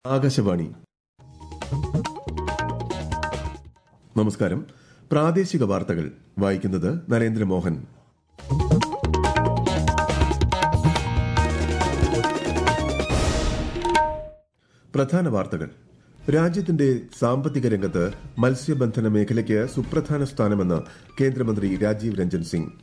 ആകാശവാണി നമസ്കാരം പ്രാദേശിക വാർത്തകൾ വായിക്കുന്നത് നരേന്ദ്രമോഹൻ പ്രധാന വാർത്തകൾ രാജ്യത്തിന്റെ സാമ്പത്തിക രംഗത്ത് മത്സ്യബന്ധന മേഖലയ്ക്ക് സുപ്രധാന സ്ഥാനമെന്ന് കേന്ദ്രമന്ത്രി രാജീവ് രഞ്ജൻ സിംഗ്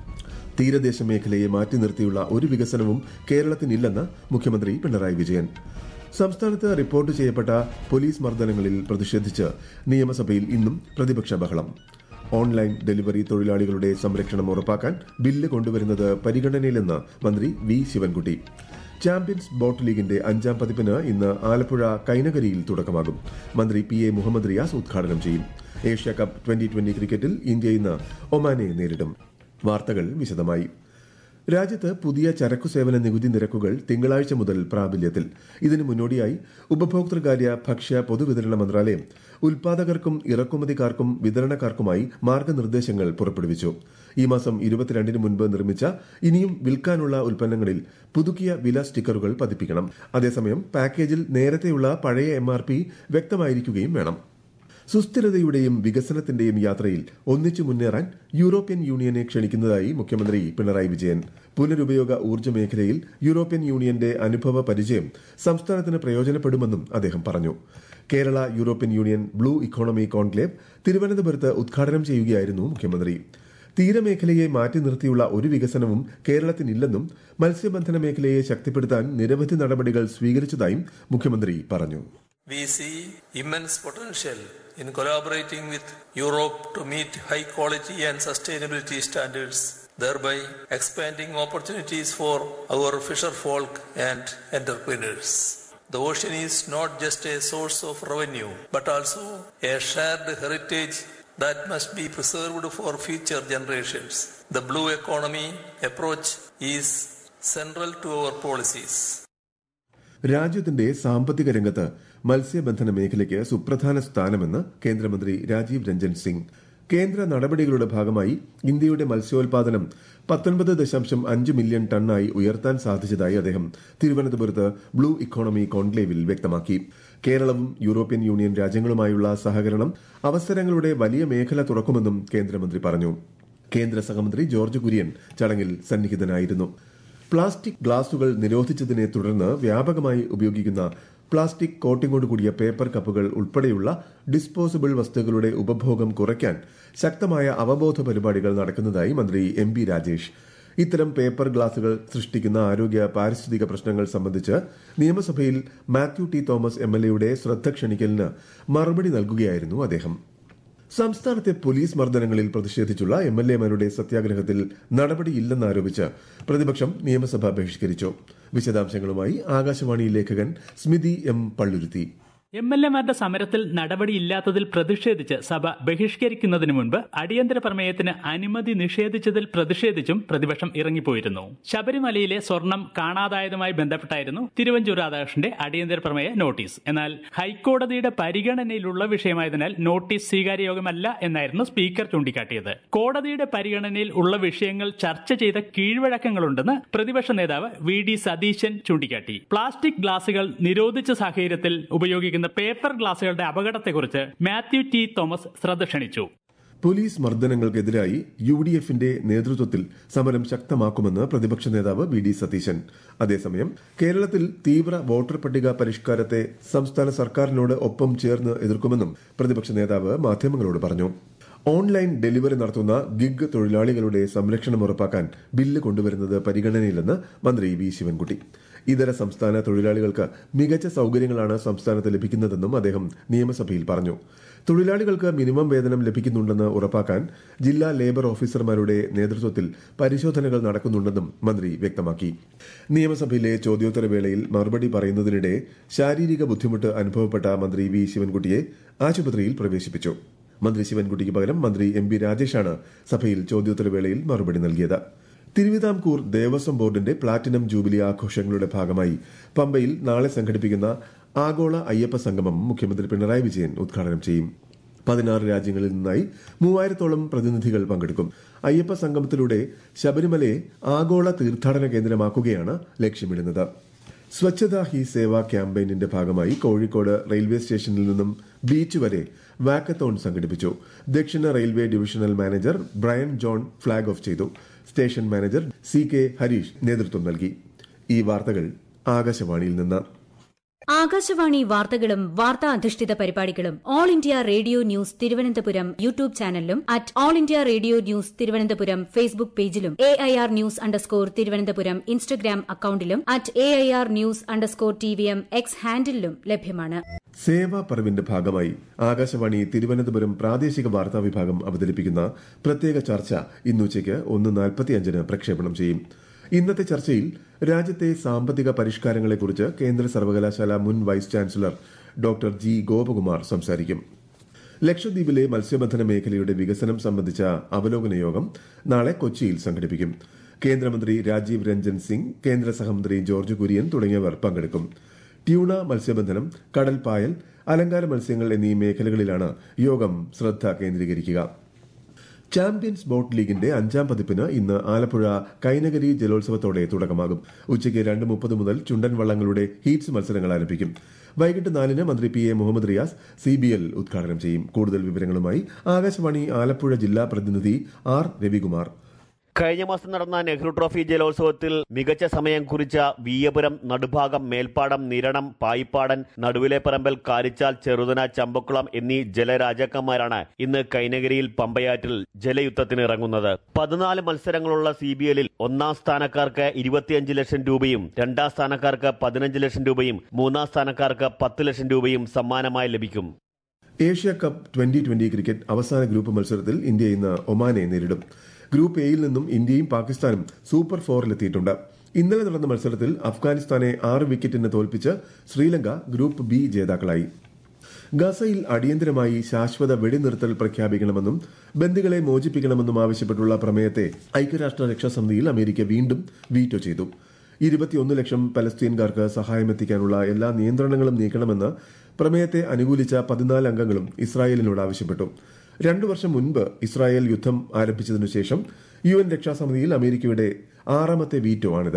തീരദേശ മേഖലയെ മാറ്റി നിർത്തിയുള്ള ഒരു വികസനവും കേരളത്തിനില്ലെന്ന് മുഖ്യമന്ത്രി പിണറായി വിജയൻ സംസ്ഥാനത്ത് റിപ്പോർട്ട് ചെയ്യപ്പെട്ട പോലീസ് മർദ്ദനങ്ങളിൽ പ്രതിഷേധിച്ച് നിയമസഭയിൽ ഇന്നും പ്രതിപക്ഷ ബഹളം ഓൺലൈൻ ഡെലിവറി തൊഴിലാളികളുടെ സംരക്ഷണം ഉറപ്പാക്കാൻ ബില്ല് കൊണ്ടുവരുന്നത് പരിഗണനയിലെന്ന് മന്ത്രി വി ശിവൻകുട്ടി ചാമ്പ്യൻസ് ബോട്ട് ലീഗിന്റെ അഞ്ചാം പതിപ്പിന് ഇന്ന് ആലപ്പുഴ കൈനകരിയിൽ തുടക്കമാകും മന്ത്രി പി എ മുഹമ്മദ് റിയാസ് ഉദ്ഘാടനം ചെയ്യും ഏഷ്യ കപ്പ് ട്വന്റി ട്വന്റി ക്രിക്കറ്റിൽ ഇന്ത്യ ഇന്ന് ഒമാനെ നേരിടും വാർത്തകൾ വിശദമായി രാജ്യത്ത് പുതിയ ചരക്കു സേവന നികുതി നിരക്കുകൾ തിങ്കളാഴ്ച മുതൽ പ്രാബല്യത്തിൽ ഇതിനു മുന്നോടിയായി ഉപഭോക്തൃകാര്യ ഭക്ഷ്യ പൊതുവിതരണ മന്ത്രാലയം ഉൽപാദകർക്കും ഇറക്കുമതിക്കാർക്കും വിതരണക്കാർക്കുമായി മാർഗനിർദ്ദേശങ്ങൾ പുറപ്പെടുവിച്ചു ഈ മാസം ഇരുപത്തിരണ്ടിന് മുൻപ് നിർമ്മിച്ച ഇനിയും വിൽക്കാനുള്ള ഉൽപ്പന്നങ്ങളിൽ പുതുക്കിയ വില സ്റ്റിക്കറുകൾ പതിപ്പിക്കണം അതേസമയം പാക്കേജിൽ നേരത്തെയുള്ള പഴയ എം വ്യക്തമായിരിക്കുകയും വേണം സുസ്ഥിരതയുടെയും വികസനത്തിന്റെയും യാത്രയിൽ ഒന്നിച്ചു മുന്നേറാൻ യൂറോപ്യൻ യൂണിയനെ ക്ഷണിക്കുന്നതായി മുഖ്യമന്ത്രി പിണറായി വിജയൻ പുനരുപയോഗ ഊർജ്ജ മേഖലയിൽ യൂറോപ്യൻ യൂണിയന്റെ അനുഭവ പരിചയം സംസ്ഥാനത്തിന് പ്രയോജനപ്പെടുമെന്നും അദ്ദേഹം പറഞ്ഞു Kerala European union blue economy conclave തിരുവനന്തപുരത്ത് ഉദ്ഘാടനം ചെയ്യുകയായിരുന്നു മുഖ്യമന്ത്രി തീരമേഖലയെ മാറ്റി നിർത്തിയുള്ള ഒരു വികസനവും കേരളത്തിനില്ലെന്നും മത്സ്യബന്ധന മേഖലയെ ശക്തിപ്പെടുത്താൻ നിരവധി നടപടികൾ സ്വീകരിച്ചതായും മുഖ്യമന്ത്രി പറഞ്ഞു We see immense potential in collaborating with Europe to meet high quality and sustainability standards, thereby expanding opportunities for our fisherfolk and entrepreneurs. The ocean is not just a source of revenue, but also a shared heritage that must be preserved for future generations. The blue economy approach is central to our policies. രാജ്യത്തിന്റെ സാമ്പത്തിക രംഗത്ത് മത്സ്യബന്ധന മേഖലയ്ക്ക് സുപ്രധാന സ്ഥാനമെന്ന് കേന്ദ്രമന്ത്രി രാജീവ് രഞ്ജൻ സിംഗ് കേന്ദ്ര നടപടികളുടെ ഭാഗമായി ഇന്ത്യയുടെ മത്സ്യോൽപാദനം പത്തൊൻപത് ദശാംശം അഞ്ച് മില്യൺ ടണ്ണായി ഉയർത്താൻ സാധിച്ചതായി അദ്ദേഹം തിരുവനന്തപുരത്ത് ബ്ലൂ ഇക്കോണമി കോൺക്ലേവിൽ വ്യക്തമാക്കി കേരളവും യൂറോപ്യൻ യൂണിയൻ രാജ്യങ്ങളുമായുള്ള സഹകരണം അവസരങ്ങളുടെ വലിയ മേഖല തുറക്കുമെന്നും കേന്ദ്രമന്ത്രി പറഞ്ഞു കേന്ദ്ര സഹമന്ത്രി ജോർജ് കുര്യൻ ചടങ്ങിൽ സന്നിഹിതനായിരുന്നു പ്ലാസ്റ്റിക് ഗ്ലാസുകൾ നിരോധിച്ചതിനെ തുടർന്ന് വ്യാപകമായി ഉപയോഗിക്കുന്ന പ്ലാസ്റ്റിക് കോട്ടിങ്ങോട് കൂടിയ പേപ്പർ കപ്പുകൾ ഉൾപ്പെടെയുള്ള ഡിസ്പോസിബിൾ വസ്തുക്കളുടെ ഉപഭോഗം കുറയ്ക്കാൻ ശക്തമായ അവബോധ പരിപാടികൾ നടക്കുന്നതായി മന്ത്രി എം ബി രാജേഷ് ഇത്തരം പേപ്പർ ഗ്ലാസുകൾ സൃഷ്ടിക്കുന്ന ആരോഗ്യ പാരിസ്ഥിതിക പ്രശ്നങ്ങൾ സംബന്ധിച്ച് നിയമസഭയിൽ Mathew T Thomas M L എയുടെ ശ്രദ്ധ ക്ഷണിക്കലിന് മറുപടി നൽകുകയായിരുന്നു അദ്ദേഹം സംസ്ഥാനത്തെ പോലീസ് മർദ്ദനങ്ങളിൽ പ്രതിഷേധിച്ചുള്ള എം എൽ എമാരുടെ സത്യാഗ്രഹത്തിൽ നടപടിയില്ലെന്നാരോപിച്ച് പ്രതിപക്ഷം നിയമസഭ ബഹിഷ്കരിച്ചു വിശദാംശങ്ങളുമായി ആകാശവാണി ലേഖകൻ Smithi M Palluruthy M L എമാരുടെ സമരത്തിൽ നടപടിയില്ലാത്തതിൽ പ്രതിഷേധിച്ച് സഭ ബഹിഷ്കരിക്കുന്നതിന് മുൻപ് അടിയന്തര പ്രമേയത്തിന് അനുമതി നിഷേധിച്ചതിൽ പ്രതിഷേധിച്ചും പ്രതിപക്ഷം ഇറങ്ങിപ്പോയിരുന്നു ശബരിമലയിലെ സ്വർണം കാണാതായതുമായി ബന്ധപ്പെട്ടായിരുന്നു തിരുവഞ്ചൂർ രാധാകൃഷ്ണന്റെ അടിയന്തര പ്രമേയ നോട്ടീസ് എന്നാൽ ഹൈക്കോടതിയുടെ പരിഗണനയിലുള്ള വിഷയമായതിനാൽ നോട്ടീസ് സ്വീകാര്യയോഗ്യമല്ല എന്നായിരുന്നു സ്പീക്കർ ചൂണ്ടിക്കാട്ടിയത് കോടതിയുടെ പരിഗണനയിൽ ഉള്ള വിഷയങ്ങൾ ചർച്ച ചെയ്ത കീഴ്വഴക്കങ്ങളുണ്ടെന്ന് പ്രതിപക്ഷ നേതാവ് വി ഡി സതീശൻ ചൂണ്ടിക്കാട്ടി പ്ലാസ്റ്റിക് ഗ്ലാസുകൾ നിരോധിച്ച സാഹചര്യത്തിൽ ഉപയോഗിക്കുന്ന പേപ്പർ ഗ്ലാസുകളുടെ അപകടത്തെക്കുറിച്ച് മാത്യു ടി തോമസ് ശ്രദ്ധ ക്ഷണിച്ചു പോലീസ് മർദ്ദനങ്ങൾക്കെതിരായി യു ഡി എഫിന്റെ നേതൃത്വത്തിൽ സമരം ശക്തമാക്കുമെന്ന് പ്രതിപക്ഷ നേതാവ് വി ഡി സതീശൻ അതേസമയം കേരളത്തിൽ തീവ്ര വോട്ടർ പട്ടിക പരിഷ്കാരത്തെ സംസ്ഥാന സർക്കാരിനോട് ഒപ്പം ചേർന്ന് എതിർക്കുമെന്നും പ്രതിപക്ഷ നേതാവ് മാധ്യമങ്ങളോട് പറഞ്ഞു ഓൺലൈൻ ഡെലിവറി നടത്തുന്ന ഗിഗ് തൊഴിലാളികളുടെ സംരക്ഷണം ഉറപ്പാക്കാൻ ബില്ല് കൊണ്ടുവരുന്നത് പരിഗണനയിലെന്ന് മന്ത്രി വി ശിവൻകുട്ടി ഇതര സംസ്ഥാന തൊഴിലാളികൾക്ക് മികച്ച സൌകര്യങ്ങളാണ് സംസ്ഥാനത്ത് ലഭിക്കുന്നതെന്നും അദ്ദേഹം നിയമസഭയിൽ പറഞ്ഞു തൊഴിലാളികൾക്ക് മിനിമം വേതനം ലഭിക്കുന്നുണ്ടെന്ന് ഉറപ്പാക്കാൻ ജില്ലാ ലേബർ ഓഫീസർമാരുടെ നേതൃത്വത്തിൽ പരിശോധനകൾ നടക്കുന്നുണ്ടെന്നും മന്ത്രി വ്യക്തമാക്കി നിയമസഭയിലെ ചോദ്യോത്തരവേളയിൽ മറുപടി പറയുന്നതിനിടെ ശാരീരിക ബുദ്ധിമുട്ട് അനുഭവപ്പെട്ട മന്ത്രി വി ശിവൻകുട്ടിയെ ആശുപത്രിയിൽ പ്രവേശിപ്പിച്ചു മന്ത്രി ശിവൻകുട്ടിക്ക് പകരം മന്ത്രി എം ബി രാജേഷാണ് സഭയിൽ ചോദ്യോത്തരവേളയിൽ മറുപടി നൽകിയത് തിരുവിതാംകൂർ ദേവസ്വം ബോർഡിന്റെ പ്ലാറ്റിനം ജൂബിലി ആഘോഷങ്ങളുടെ ഭാഗമായി പമ്പയിൽ നാളെ സംഘടിപ്പിക്കുന്ന ആഗോള അയ്യപ്പ സംഗമം മുഖ്യമന്ത്രി പിണറായി വിജയൻ ഉദ്ഘാടനം ചെയ്യും പതിനാറ് രാജ്യങ്ങളിൽ നിന്നായി മൂവായിരത്തോളം പ്രതിനിധികൾ പങ്കെടുക്കും അയ്യപ്പ സംഗമത്തിലൂടെ ശബരിമലയെ ആഗോള തീർത്ഥാടന കേന്ദ്രമാക്കുകയാണ് ലക്ഷ്യമിടുന്നത് സ്വച്ഛതാ ഹി സേവ ക്യാമ്പയിനിന്റെ ഭാഗമായി കോഴിക്കോട് റെയിൽവേ സ്റ്റേഷനിൽ നിന്നും ബീച്ച് വരെ വാക്കത്തോൺ സംഘടിപ്പിച്ചു ദക്ഷിണ railway divisional manager Brian John flag off ചെയ്തു station manager C K Harish നേതൃത്വം നൽകി ഈ വാർത്തകൾ ആകാശവാണിയിൽ നിന്ന് ആകാശവാണി വാർത്തകളും വാർത്താ അധിഷ്ഠിത പരിപാടികളും all India radio news Thiruvananthapuram YouTube ചാനലിലും at all India radio news Thiruvananthapuram Facebook പേജിലും A I R news underscore Thiruvananthapuram Instagram അക്കൌണ്ടിലും at A I R news underscore T V M X ഹാൻഡിലും ലഭ്യമാണ് സേവാ പർവിന്റെ ഭാഗമായി ആകാശവാണി തിരുവനന്തപുരം പ്രാദേശിക വാർത്താ വിഭാഗം അവതരിപ്പിക്കുന്ന പ്രത്യേക ചർച്ച ഇന്നുച്ചയ്ക്ക് ഒന്ന് നാൽപ്പത്തിയഞ്ചിന് പ്രക്ഷേപണം ചെയ്യും ഇന്നത്തെ ചർച്ചയിൽ രാജ്യത്തെ സാമ്പത്തിക പരിഷ്കാരങ്ങളെക്കുറിച്ച് കേന്ദ്ര സർവകലാശാല മുൻ vice chancellor doctor G Gopakumar സംസാരിക്കും ലക്ഷദ്വീപിലെ മത്സ്യബന്ധന മേഖലയുടെ വികസനം സംബന്ധിച്ച അവലോകന യോഗം നാളെ കൊച്ചിയിൽ സംഘടിപ്പിക്കും കേന്ദ്രമന്ത്രി രാജീവ് രഞ്ജൻ സിംഗ് കേന്ദ്ര സഹമന്ത്രി ജോർജ് കുര്യൻ തുടങ്ങിയവർ പങ്കെടുക്കും ട്യൂണ മത്സ്യബന്ധനം കടൽപ്പായൽ അലങ്കാര മത്സ്യങ്ങൾ എന്നീ മേഖലകളിലാണ് യോഗം ശ്രദ്ധ കേന്ദ്രീകരിക്കുക ചാമ്പ്യൻസ് ബോട്ട് ലീഗിന്റെ അഞ്ചാം പതിപ്പിന് ഇന്ന് ആലപ്പുഴ കൈനഗരി ജലോത്സവത്തോടെ തുടക്കമാകും ഉച്ചയ്ക്ക് രണ്ട് മുപ്പത് മുതൽ ചുണ്ടൻ വള്ളങ്ങളുടെ ഹീറ്റ്സ് മത്സരങ്ങൾ ആരംഭിക്കും വൈകിട്ട് നാലിന് മന്ത്രി P A Muhammad Riyas C B L ഉദ്ഘാടനം ചെയ്യും കൂടുതൽ വിവരങ്ങളുമായി ആകാശവാണി ആലപ്പുഴ ജില്ലാ പ്രതിനിധി ആർ രവികുമാർ കഴിഞ്ഞ മാസം നടന്ന നെഹ്റു ട്രോഫി ജലോത്സവത്തിൽ മികച്ച സമയം കുറിച്ച വീയപുരം നടുഭാഗം മേൽപ്പാടം നിരണം പായിപ്പാടൻ നടുവിലെ പറമ്പൽ കാരിച്ചാൽ ചെറുതന ചമ്പക്കുളം എന്നീ ജലരാജാക്കന്മാരാണ് ഇന്ന് കൈനഗരിയിൽ പമ്പയാറ്റിൽ ജലയുദ്ധത്തിന് ഇറങ്ങുന്നത് പതിനാല് മത്സരങ്ങളുള്ള സി ബി എല്ലിൽ ഒന്നാം സ്ഥാനക്കാർക്ക് ഇരുപത്തിയഞ്ച് ലക്ഷം രൂപയും രണ്ടാം സ്ഥാനക്കാർക്ക് പതിനഞ്ച് ലക്ഷം രൂപയും മൂന്നാം സ്ഥാനക്കാർക്ക് പത്ത് ലക്ഷം രൂപയും സമ്മാനമായി ലഭിക്കും Asia cup twenty twenty cricket അവസാന ഗ്രൂപ്പ് മത്സരത്തിൽ ഇന്ത്യ ഇന്ന് ഒമാനെ നേരിടും ഗ്രൂപ്പ് എയിൽ നിന്നും ഇന്ത്യയും പാകിസ്ഥാനും സൂപ്പർ ഫോറിലെത്തിയിട്ടുണ്ട് ഇന്നലെ നടന്ന മത്സരത്തിൽ അഫ്ഗാനിസ്ഥാനെ ആറ് വിക്കറ്റിന് തോൽപ്പിച്ച് ശ്രീലങ്ക ഗ്രൂപ്പ് ബി ജേതാക്കളായി ഗസയിൽ അടിയന്തരമായി ശാശ്വത വെടിനിർത്തൽ പ്രഖ്യാപിക്കണമെന്നും ബന്ദികളെ മോചിപ്പിക്കണമെന്നും ആവശ്യപ്പെട്ടുള്ള പ്രമേയത്തെ ഐക്യരാഷ്ട്ര രക്ഷാസമിതിയിൽ അമേരിക്ക വീണ്ടും വീറ്റോ ചെയ്തു ഇരുപത്തിയൊന്ന് ലക്ഷം പലസ്തീൻകാർക്ക് സഹായമെത്തിക്കാനുള്ള എല്ലാ നിയന്ത്രണങ്ങളും നീക്കണമെന്ന് പ്രമേയത്തെ അനുകൂലിച്ച പതിനാല് അംഗങ്ങളും ഇസ്രായേലിനോട് ആവശ്യപ്പെട്ടു രണ്ടു വർഷം മുൻപ് ഇസ്രായേൽ യുദ്ധം ആരംഭിച്ചതിനു ശേഷം യു എൻ രക്ഷാസമിതിയിൽ അമേരിക്കയുടെ ആറാമത്തെ വീറ്റോ ആണിത്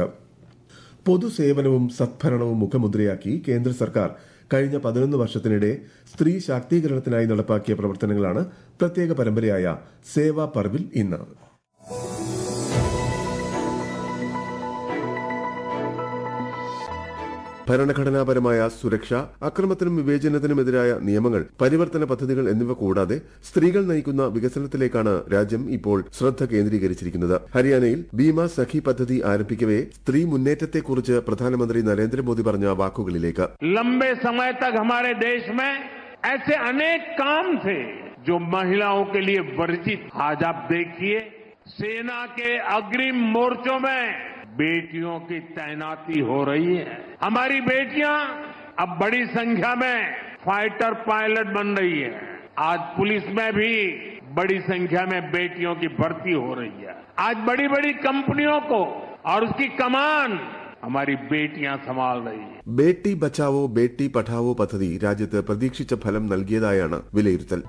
പൊതുസേവനവും സദ്ഭരണവും മുഖമുദ്രയാക്കി കേന്ദ്ര സർക്കാർ കഴിഞ്ഞ പതിനൊന്ന് വർഷത്തിനിടെ സ്ത്രീ ശാക്തീകരണത്തിനായി നടപ്പാക്കിയ പ്രവർത്തനങ്ങളാണ് പ്രത്യേക പരമ്പരയായ സേവാ പർവിൽ ഇന്ന് ഭരണഘടനാപരമായ സുരക്ഷ അക്രമത്തിനും വിവേചനത്തിനുമെതിരായ നിയമങ്ങൾ പരിവർത്തന പദ്ധതികൾ എന്നിവ കൂടാതെ സ്ത്രീകൾ നയിക്കുന്ന വികസനത്തിലേക്കാണ് രാജ്യം ഇപ്പോൾ ശ്രദ്ധ കേന്ദ്രീകരിച്ചിരിക്കുന്നത് ഹരിയാനയിൽ ഭീമ സഖി പദ്ധതി ആരംഭിക്കവേ സ്ത്രീ മുന്നേറ്റത്തെക്കുറിച്ച് പ്രധാനമന്ത്രി നരേന്ദ്രമോദി പറഞ്ഞ വാക്കുകളിലേക്ക് लंबे समय तक हमारे देश में ऐसे अनेक काम थे जो महिलाओं के लिए वर्जित आज आप देखिए सेना के अग्रिम मोर्चों में बेटियों की तैनाती हो रही है हमारी बेटियां अब बड़ी संख्या में फाइटर पायलट बन रही है आज पुलिस में भी बड़ी संख्या में बेटियों की भर्ती हो रही है आज बड़ी बड़ी कंपनियों को और उसकी कमान हमारी बेटियां संभाल रही है ബേട്ടി ബച്ചാവോ ബേട്ടി പഠാവോ പദ്ധതി രാജ്യത്ത് പ്രതീക്ഷിച്ച ഫലം നൽകിയതായാണ് വിലയിരുത്തൽ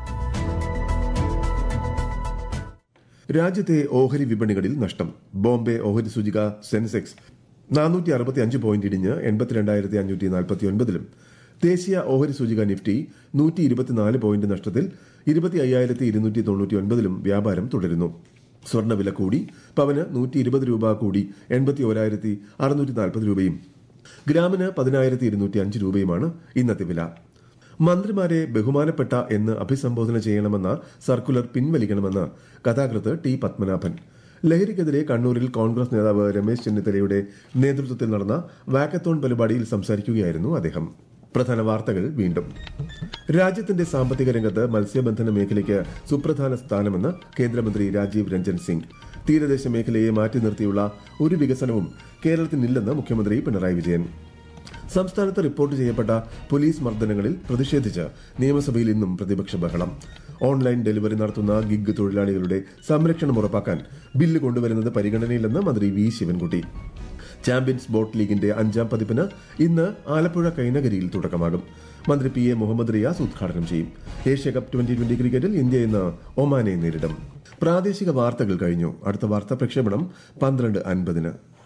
രാജ്യത്തെ ഓഹരി വിപണികളിൽ നഷ്ടം ബോംബെ ഓഹരി സൂചിക സെൻസെക്സ് നാനൂറ്റി അറുപത്തി അഞ്ച് പോയിന്റ് ഇടിഞ്ഞ് എൺപത്തിരണ്ടായിരത്തി അഞ്ഞൂറ്റി നാൽപ്പത്തി ഒൻപതിലും ദേശീയ ഓഹരി സൂചിക നിഫ്റ്റി നൂറ്റി ഇരുപത്തിനാല് പോയിന്റ് നഷ്ടത്തിൽ ഇരുപത്തി അയ്യായിരത്തി ഇരുന്നൂറ്റി തൊണ്ണൂറ്റി ഒൻപതിലും വ്യാപാരം തുടരുന്നു സ്വർണ്ണവില കൂടി പവന് നൂറ്റി ഇരുപത് രൂപ കൂടി എൺപത്തി ഓരായിരത്തി അറുന്നൂറ്റി നാൽപ്പത് രൂപയും ഗ്രാമിന് പതിനായിരത്തി ഇരുന്നൂറ്റി അഞ്ച് രൂപയുമാണ് ഇന്നത്തെ വില മന്ത്രിമാരെ ബഹുമാനപ്പെട്ട എന്ന് അഭിസംബോധന ചെയ്യണമെന്ന സർക്കുലർ പിൻവലിക്കണമെന്ന് കഥാകൃത്ത് ടി പത്മനാഭൻ ലഹരിക്കെതിരെ കണ്ണൂരിൽ കോൺഗ്രസ് നേതാവ് രമേശ് ചെന്നിത്തലയുടെ നേതൃത്വത്തിൽ നടന്ന വാക്കത്തോൺ പരിപാടിയിൽ സംസാരിക്കുകയായിരുന്നു അദ്ദേഹം പ്രധാന വാർത്തകൾ വീണ്ടും രാജ്യത്തിന്റെ സാമ്പത്തിക രംഗത്ത് മത്സ്യബന്ധന മേഖലയ്ക്ക് സുപ്രധാന സ്ഥാനമെന്ന് കേന്ദ്രമന്ത്രി രാജീവ് രഞ്ജൻ സിംഗ് തീരദേശ മേഖലയെ മാറ്റി നിർത്തിയുള്ള ഒരു വികസനവും കേരളത്തിനില്ലെന്ന് മുഖ്യമന്ത്രി പിണറായി വിജയൻ സംസ്ഥാനത്ത് റിപ്പോർട്ട് ചെയ്യപ്പെട്ട പോലീസ് മർദ്ദനങ്ങളിൽ പ്രതിഷേധിച്ച് നിയമസഭയിൽ ഇന്നും പ്രതിപക്ഷ ബഹളം ഓൺലൈൻ ഡെലിവറി നടത്തുന്ന ഗിഗ് തൊഴിലാളികളുടെ സംരക്ഷണം ഉറപ്പാക്കാൻ ബില്ല് കൊണ്ടുവരുന്നത് പരിഗണനയിലെന്ന് മന്ത്രി വി ശിവൻകുട്ടി ചാമ്പ്യൻസ് ബോട്ട് ലീഗിന്റെ അഞ്ചാം പതിപ്പിന് ഇന്ന് ആലപ്പുഴ കൈനകരിയിൽ തുടക്കമാകും മന്ത്രി പി എ മുഹമ്മദ് റിയാസ് ഉദ്ഘാടനം ചെയ്യും ഏഷ്യ കപ്പ് ട്വന്റി ട്വന്റി ക്രിക്കറ്റിൽ ഇന്ത്യ ഇന്ന് ഒമാനെ നേരിടും പ്രാദേശിക വാർത്തകൾ കഴിഞ്ഞു അടുത്ത വാർത്താ പ്രക്ഷേപണം പന്ത്രണ്ട് അൻപതിന്